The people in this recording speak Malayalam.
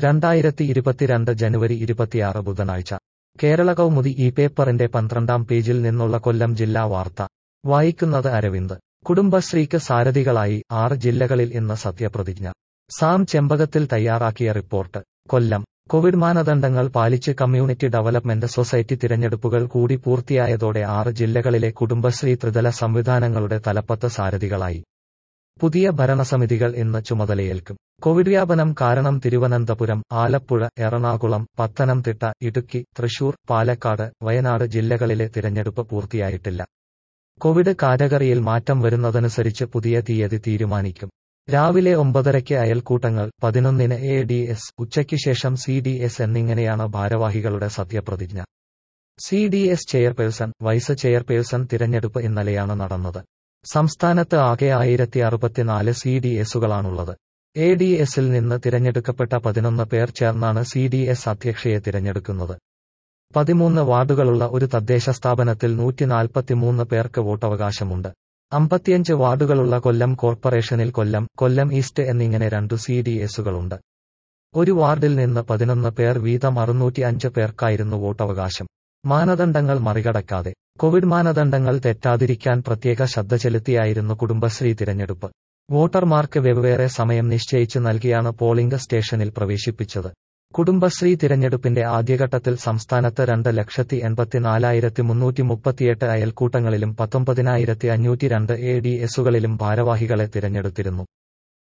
രണ്ടായിരത്തി ഇരുപത്തിരണ്ട് ജനുവരി ഇരുപത്തിയാറ് ബുധനാഴ്ച കേരള കൗമുദി ഈ പേപ്പറിന്റെ പന്ത്രണ്ടാം പേജിൽ നിന്നുള്ള കൊല്ലം ജില്ലാ വാർത്ത വായിക്കുന്നത് അരവിന്ദ് കുടുംബശ്രീക്ക് സാരഥികളായി ആറ് ജില്ലകളിൽ ഇന്ന് സത്യപ്രതിജ്ഞ സാം ചെമ്പകത്തിൽ തയ്യാറാക്കിയ റിപ്പോർട്ട് കൊല്ലം കോവിഡ് മാനദണ്ഡങ്ങൾ പാലിച്ച് കമ്മ്യൂണിറ്റി ഡെവലപ്മെന്റ് സൊസൈറ്റി തിരഞ്ഞെടുപ്പുകൾ കൂടി പൂർത്തിയായതോടെ ആറ് ജില്ലകളിലെ കുടുംബശ്രീ ത്രിതല സംവിധാനങ്ങളുടെ തലപ്പത്ത് സാരഥികളായി പുതിയ ഭരണസമിതികൾ ഇന്ന് ചുമതലയേൽക്കും കോവിഡ് വ്യാപനം കാരണം തിരുവനന്തപുരം ആലപ്പുഴ എറണാകുളം പത്തനംതിട്ട ഇടുക്കി തൃശൂർ പാലക്കാട് വയനാട് ജില്ലകളിലെ തിരഞ്ഞെടുപ്പ് പൂർത്തിയായിട്ടില്ല കോവിഡ് കാറ്റഗറിയിൽ മാറ്റം വരുന്നതനുസരിച്ച് പുതിയ തീയതി തീരുമാനിക്കും രാവിലെ ഒമ്പതരയ്ക്ക് അയൽക്കൂട്ടങ്ങൾ പതിനൊന്നിന് എ ഡി എസ് ഉച്ചയ്ക്ക് ശേഷം സി ഡി എസ് എന്നിങ്ങനെയാണ് ഭാരവാഹികളുടെ സത്യപ്രതിജ്ഞ C D S chairperson vice chairperson തിരഞ്ഞെടുപ്പ് ഇന്നലെയാണ് നടന്നത് സംസ്ഥാനത്ത് ആകെ ആയിരത്തി അറുപത്തിനാല് സി ഡി എസുകളാണുള്ളത് എ ഡി എസിൽ നിന്ന് തിരഞ്ഞെടുക്കപ്പെട്ട പതിനൊന്ന് പേർ ചേർന്നാണ് സി ഡി എസ് അധ്യക്ഷയെ തിരഞ്ഞെടുക്കുന്നത് പതിമൂന്ന് വാർഡുകളുള്ള ഒരു തദ്ദേശ സ്ഥാപനത്തിൽ നൂറ്റി നാൽപ്പത്തിമൂന്ന് പേർക്ക് വോട്ടവകാശമുണ്ട് അമ്പത്തിയഞ്ച് വാർഡുകളുള്ള കൊല്ലം കോർപ്പറേഷനിൽ കൊല്ലം കൊല്ലം ഈസ്റ്റ് എന്നിങ്ങനെ രണ്ടു സി ഡി എസുകളുണ്ട് ഒരു വാർഡിൽ നിന്ന് പതിനൊന്ന് പേർ വീതം അറുന്നൂറ്റി അഞ്ച് പേർക്കായിരുന്നു വോട്ടവകാശം മാനദണ്ഡങ്ങൾ മറികടക്കാതെ കോവിഡ് മാനദണ്ഡങ്ങൾ തെറ്റാതിരിക്കാൻ പ്രത്യേക ശ്രദ്ധ ചെലുത്തിയായിരുന്നു കുടുംബശ്രീ തിരഞ്ഞെടുപ്പ് വോട്ടർമാർക്ക് വെവ്വേറെ സമയം നിശ്ചയിച്ച് നൽകിയാണ് പോളിംഗ് സ്റ്റേഷനിൽ പ്രവേശിപ്പിച്ചത് കുടുംബശ്രീ തിരഞ്ഞെടുപ്പിന്റെ ആദ്യഘട്ടത്തിൽ സംസ്ഥാനത്ത് രണ്ട് ലക്ഷത്തി എൺപത്തിനാലായിരത്തി മുന്നൂറ്റി മുപ്പത്തിയെട്ട് അയൽക്കൂട്ടങ്ങളിലും പത്തൊമ്പതിനായിരത്തി അഞ്ഞൂറ്റി രണ്ട് എ ഡി എസുകളിലും ഭാരവാഹികളെ തിരഞ്ഞെടുത്തിരുന്നു